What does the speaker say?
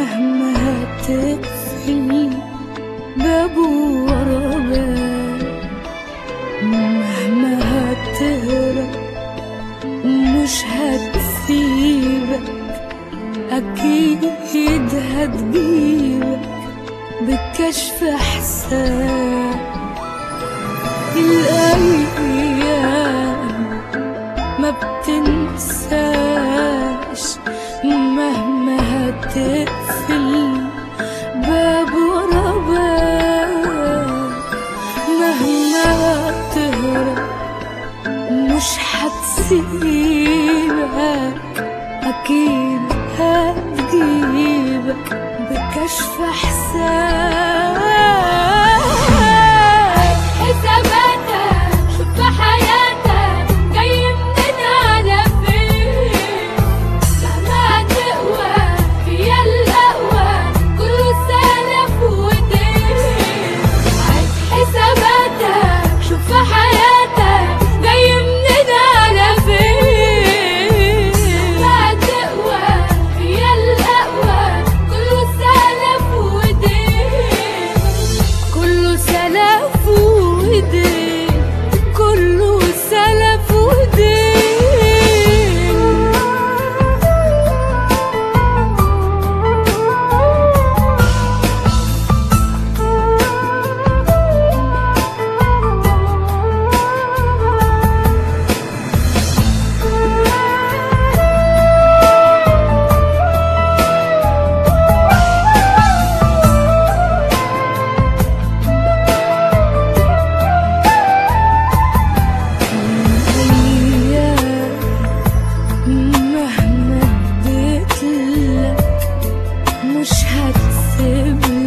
مهما هتقفل باب ورا باب مهما هتهرب مش هتسيبك أكيد هتجيبك بكشف حساب الأيام ما بتنساش مهما هتقفل باب ورا باب مهما هتهرب مش هتسيبك أكيد هتجيبك بكشف حساب حساباتك شوف في حياتك جاي منين على فين مهما تقوى هي الأقوى كله سلف ودين عايز حساباتك شوف في حياتك جاي منين على فين مهما تقوى هي الأقوى كله سلف ودين كله سلف ودين كله سلف ودين الأيام مهما اديت لك مش هتسيبني